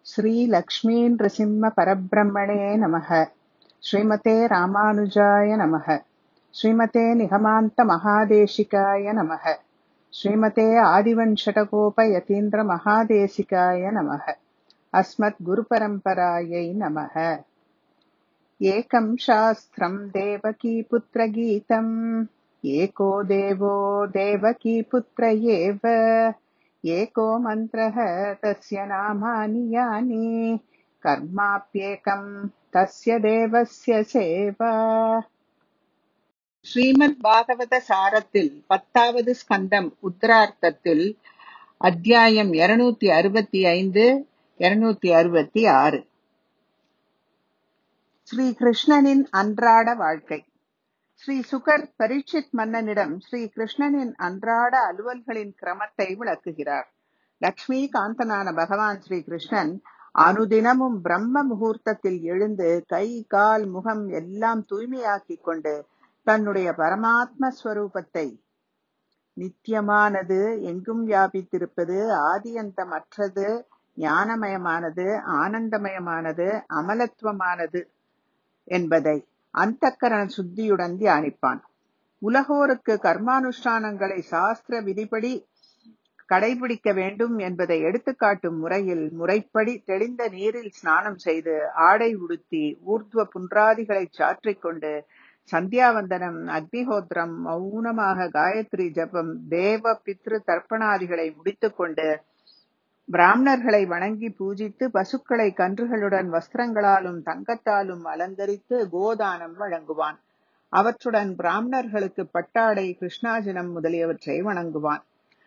श्रीलक्ष्मीनृसिंहपरब्रह्मणे नमः श्रीमते रामानुजाय नमः श्रीमते निगमान्तमहादेशिकाय नमः श्रीमते आदिवञ्शटकोपयतीन्द्रमहादेशिकाय नमः अस्मद्गुरुपरम्परायै नमः एकं शास्त्रम् देवकीपुत्रगीतम् एको देवो देवकीपुत्र एव एको मन्त्रः तस्य नामानि यानि कर्माप्येकम् तस्य தேவஸ்ய சேவா ஸ்ரீமத் பாகவத சாரத்தில் பத்தாவது ஸ்கந்தம் உத்தரார்த்தத்தில் அத்தியாயம் இருநூத்தி அறுபத்தி ஐந்து இருநூத்தி அறுபத்தி ஆறு ஸ்ரீ கிருஷ்ணனின் அன்றாட வாழ்க்கை ஸ்ரீ சுகர் பரீட்சித் மன்னனிடம் ஸ்ரீ கிருஷ்ணனின் அன்றாட அலுவல்களின் கிரமத்தை விளக்குகிறார் லக்ஷ்மி காந்தனான பகவான் ஸ்ரீ கிருஷ்ணன் அனுதினமும் பிரம்ம முகூர்த்தத்தில் எழுந்து கை கால் முகம் எல்லாம் தூய்மையாக்கிக் கொண்டு தன்னுடைய பரமாத்ம ஸ்வரூபத்தை நித்தியமானது எங்கும் வியாபித்திருப்பது ஆதியந்தமற்றது ஞானமயமானது ஆனந்தமயமானது அமலத்துவமானது என்பதை அந்தக்கரண சுத்தியுடன் தியானிப்பான் உலகோருக்கு கர்மானுஷ்டானங்களை சாஸ்திர விதிப்படி கடைபிடிக்க வேண்டும் என்பதை எடுத்துக்காட்டும் முறையில் முறைப்படி தெளிந்த நீரில் ஸ்நானம் செய்து ஆடை உடுத்தி ஊர்துவ புன்றாதிகளை சாற்றிக் கொண்டு சந்தியாவந்தனம் அக்னிஹோத்திரம் மௌனமாக காயத்ரி ஜபம் தேவ பித்ரு தர்ப்பணாதிகளை முடித்துக்கொண்டு பிராமணர்களை வணங்கி பூஜித்து பசுக்களை கன்றுகளுடன் வஸ்திரங்களாலும் தங்கத்தாலும் அலங்கரித்து கோதானம் வழங்குவான் அவற்றுடன் பிராமணர்களுக்கு பட்டாடை கிருஷ்ணாஜனம் முதலியவற்றை வணங்குவான்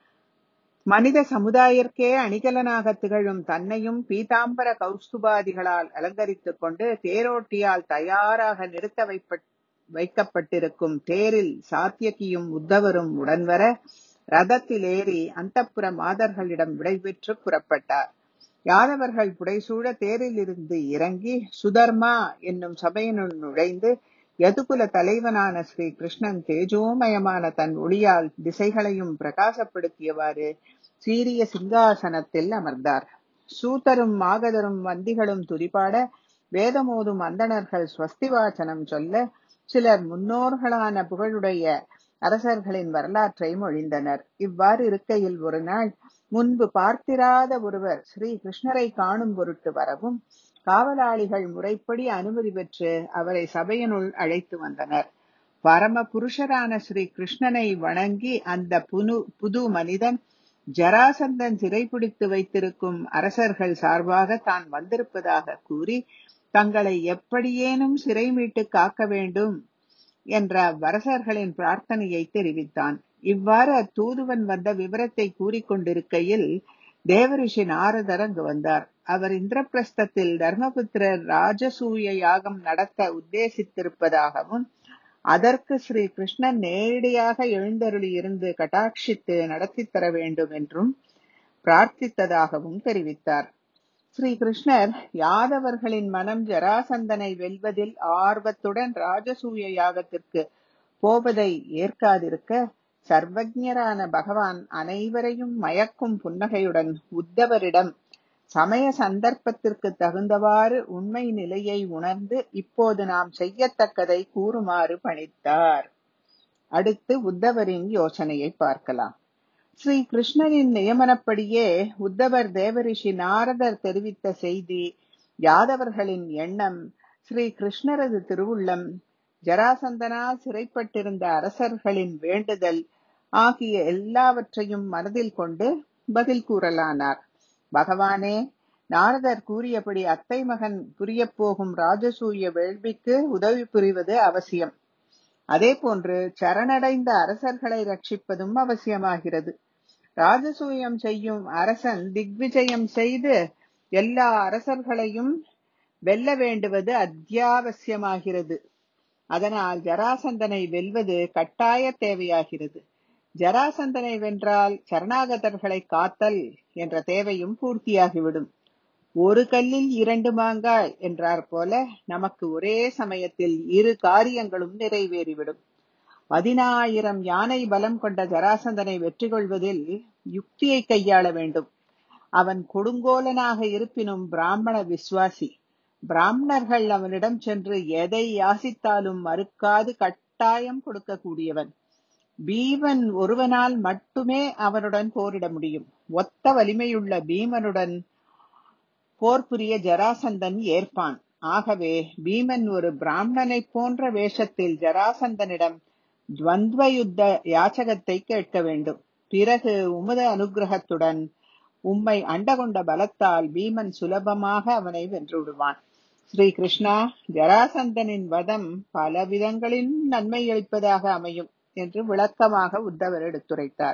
மனித சமுதாயர்க்கே அணிகலனாக திகழும் தன்னையும் பீதாம்பர கௌஸ்துபாதிகளால் அலங்கரித்துக் கொண்டு தேரோட்டியால் தயாராக நிறுத்த வைப்ப வைக்கப்பட்டிருக்கும் தேரில் சாத்தியகியும் உத்தவரும் உடன்வர ரதத்தில் ஏறி அந்தப்புற மாதர்களிடம் விடைபெற்று புறப்பட்டார் யாதவர்கள் புடைசூழ தேரில் இருந்து இறங்கி சுதர்மா என்னும் சபையினுள் நுழைந்து யதுகுல தலைவனான ஸ்ரீ கிருஷ்ணன் தேஜோமயமான தன் ஒளியால் திசைகளையும் பிரகாசப்படுத்தியவாறு சீரிய சிங்காசனத்தில் அமர்ந்தார் சூத்தரும் மாகதரும் வந்திகளும் துதிப்பாட வேதமோதும் அந்தணர்கள் ஸ்வஸ்திவாச்சனம் சொல்ல சிலர் முன்னோர்களான புகழுடைய அரசர்களின் வரலாற்றை மொழிந்தனர் இவ்வாறு இருக்கையில் ஒரு நாள் முன்பு பார்த்திராத ஒருவர் ஸ்ரீ கிருஷ்ணரை காணும் பொருட்டு வரவும் காவலாளிகள் முறைப்படி அனுமதி பெற்று அவரை சபையினுள் அழைத்து வந்தனர் பரம புருஷரான ஸ்ரீ கிருஷ்ணனை வணங்கி அந்த புது புது மனிதன் ஜராசந்தன் சிறைபிடித்து வைத்திருக்கும் அரசர்கள் சார்பாக தான் வந்திருப்பதாக கூறி தங்களை எப்படியேனும் சிறை மீட்டு காக்க வேண்டும் என்ற வரசர்களின் பிரார்த்தனையை தெரிவித்தான் இவ்வாறு அத்தூதுவன் வந்த விவரத்தை கூறிக்கொண்டிருக்கையில் தேவரிஷி நாரதர் அங்கு வந்தார் அவர் இந்திரபிரஸ்தத்தில் தர்மபுத்திரர் ராஜசூய யாகம் நடத்த உத்தேசித்திருப்பதாகவும் அதற்கு ஸ்ரீ கிருஷ்ணன் நேரடியாக எழுந்தருளி இருந்து கட்டாட்சித்து நடத்தி தர வேண்டும் என்றும் பிரார்த்தித்ததாகவும் தெரிவித்தார் ஸ்ரீ கிருஷ்ணர் யாதவர்களின் மனம் ஜராசந்தனை வெல்வதில் ஆர்வத்துடன் ராஜசூய யாகத்திற்கு போவதை ஏற்காதிருக்க சர்வஜரான பகவான் அனைவரையும் மயக்கும் புன்னகையுடன் உத்தவரிடம் சமய சந்தர்ப்பத்திற்கு தகுந்தவாறு உண்மை நிலையை உணர்ந்து இப்போது நாம் செய்யத்தக்கதை கூறுமாறு பணித்தார் அடுத்து உத்தவரின் யோசனையை பார்க்கலாம் ஸ்ரீ கிருஷ்ணனின் நியமனப்படியே உத்தவர் தேவரிஷி நாரதர் தெரிவித்த செய்தி யாதவர்களின் எண்ணம் ஸ்ரீ கிருஷ்ணரது திருவுள்ளம் ஜராசந்தனால் சிறைப்பட்டிருந்த அரசர்களின் வேண்டுதல் ஆகிய எல்லாவற்றையும் மனதில் கொண்டு பதில் கூறலானார் பகவானே நாரதர் கூறியபடி அத்தை மகன் புரியப் போகும் ராஜசூய வேள்விக்கு உதவி புரிவது அவசியம் அதே போன்று சரணடைந்த அரசர்களை ரட்சிப்பதும் அவசியமாகிறது ராஜசூயம் செய்யும் அரசன் திக்விஜயம் செய்து எல்லா அரசர்களையும் வெல்ல வேண்டுவது அத்தியாவசியமாகிறது அதனால் ஜராசந்தனை வெல்வது கட்டாய தேவையாகிறது ஜராசந்தனை வென்றால் சரணாகதர்களை காத்தல் என்ற தேவையும் பூர்த்தியாகிவிடும் ஒரு கல்லில் இரண்டு மாங்காய் என்றார் போல நமக்கு ஒரே சமயத்தில் இரு காரியங்களும் நிறைவேறிவிடும் பதினாயிரம் யானை பலம் கொண்ட ஜராசந்தனை வெற்றி கொள்வதில் யுக்தியை கையாள வேண்டும் அவன் கொடுங்கோலனாக இருப்பினும் பிராமண விசுவாசி பிராமணர்கள் அவனிடம் சென்று எதை யாசித்தாலும் மறுக்காது கட்டாயம் கொடுக்கக்கூடியவன் பீமன் ஒருவனால் மட்டுமே அவனுடன் போரிட முடியும் ஒத்த வலிமையுள்ள பீமனுடன் போர் புரிய ஜராசந்தன் ஏற்பான் ஆகவே பீமன் ஒரு பிராமணனைப் போன்ற வேஷத்தில் ஜராசந்தனிடம் துவந்த்வ யுத்த யாச்சகத்தை கேட்க வேண்டும் பிறகு உமது அனுகிரகத்துடன் உம்மை அண்டகொண்ட பலத்தால் பீமன் சுலபமாக அவனை வென்று விடுவான் ஸ்ரீ கிருஷ்ணா ஜராசந்தனின் வதம் பல விதங்களில் நன்மை அளிப்பதாக அமையும் என்று விளக்கமாக உத்தவர் எடுத்துரைத்தார்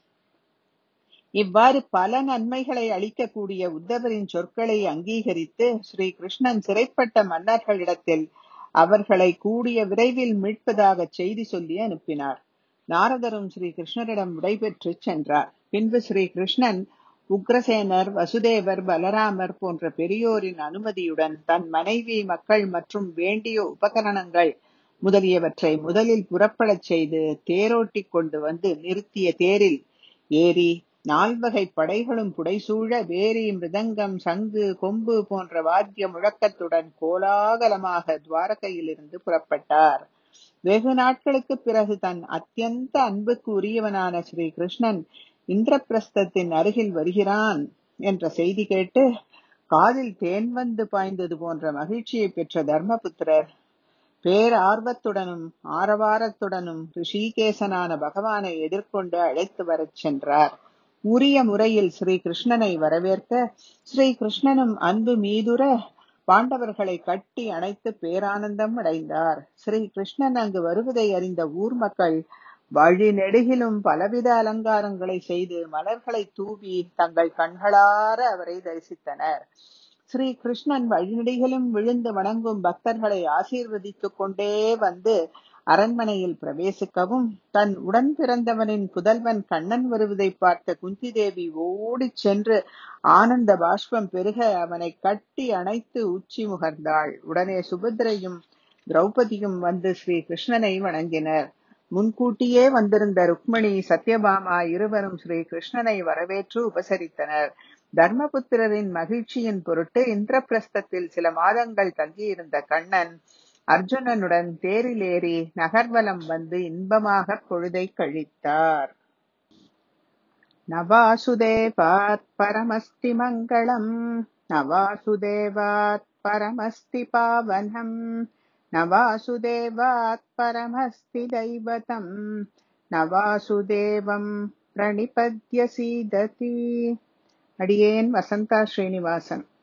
இவ்வாறு பல நன்மைகளை அளிக்கக்கூடிய உத்தவரின் சொற்களை அங்கீகரித்து ஸ்ரீ கிருஷ்ணன் சிறைப்பட்ட மன்னர்களிடத்தில் அவர்களை கூடிய விரைவில் மீட்பதாக செய்தி சொல்லி அனுப்பினார் நாரதரும் ஸ்ரீ கிருஷ்ணரிடம் விடைபெற்று சென்றார் பின்பு ஸ்ரீ கிருஷ்ணன் உக்ரசேனர் வசுதேவர் பலராமர் போன்ற பெரியோரின் அனுமதியுடன் தன் மனைவி மக்கள் மற்றும் வேண்டிய உபகரணங்கள் முதலியவற்றை முதலில் புறப்படச் செய்து தேரோட்டி கொண்டு வந்து நிறுத்திய தேரில் ஏறி நால்வகை படைகளும் புடைசூழ வேரி மிருதங்கம் சங்கு கொம்பு போன்ற வாத்திய முழக்கத்துடன் கோலாகலமாக துவாரகையிலிருந்து புறப்பட்டார் வெகு நாட்களுக்கு பிறகு தன் அத்தியந்த அன்புக்கு உரியவனான ஸ்ரீ கிருஷ்ணன் இந்திரபிரஸ்தத்தின் அருகில் வருகிறான் என்ற செய்தி கேட்டு காதில் தேன் வந்து பாய்ந்தது போன்ற மகிழ்ச்சியை பெற்ற தர்மபுத்திரர் பேரார்வத்துடனும் ஆரவாரத்துடனும் ரிஷிகேசனான பகவானை எதிர்கொண்டு அழைத்து வரச் சென்றார் உரிய முறையில் ஸ்ரீ கிருஷ்ணனை வரவேற்க ஸ்ரீ கிருஷ்ணனும் அன்பு மீதுர பாண்டவர்களை கட்டி அணைத்து பேரானந்தம் அடைந்தார் ஸ்ரீ கிருஷ்ணன் அங்கு வருவதை அறிந்த ஊர் மக்கள் வழி நெடுகிலும் பலவித அலங்காரங்களை செய்து மலர்களை தூவி தங்கள் கண்களார அவரை தரிசித்தனர் ஸ்ரீ கிருஷ்ணன் வழிநெடுகிலும் விழுந்து வணங்கும் பக்தர்களை ஆசீர்வதித்துக் கொண்டே வந்து அரண்மனையில் பிரவேசிக்கவும் தன் உடன் பிறந்தவனின் புதல்வன் கண்ணன் வருவதை பார்த்த குந்தி தேவி ஓடிச் சென்று ஆனந்த பாஷ்பம் பெருக அவனை கட்டி அணைத்து உச்சி முகர்ந்தாள் உடனே சுபத்திரையும் திரௌபதியும் வந்து ஸ்ரீ கிருஷ்ணனை வணங்கினர் முன்கூட்டியே வந்திருந்த ருக்மணி சத்யபாமா இருவரும் ஸ்ரீ கிருஷ்ணனை வரவேற்று உபசரித்தனர் தர்மபுத்திரரின் மகிழ்ச்சியின் பொருட்டு இந்திரபிரஸ்தத்தில் சில மாதங்கள் தங்கியிருந்த கண்ணன் அர்ஜுனனுடன் தேரில் ஏறி நகர்வலம் வந்து இன்பமாக பொழுதை கழித்தார் நவாசுதேவாத் பரமஸ்தி மங்களம் நவாசுதேவாத் பரமஸ்தி பாவனம் நவாசுதேவாத் பரமஸ்தி தைவதம் நவாசுதேவம் பிரணிபத்ய சீததி அடியேன் வசந்தா ஸ்ரீனிவாசன்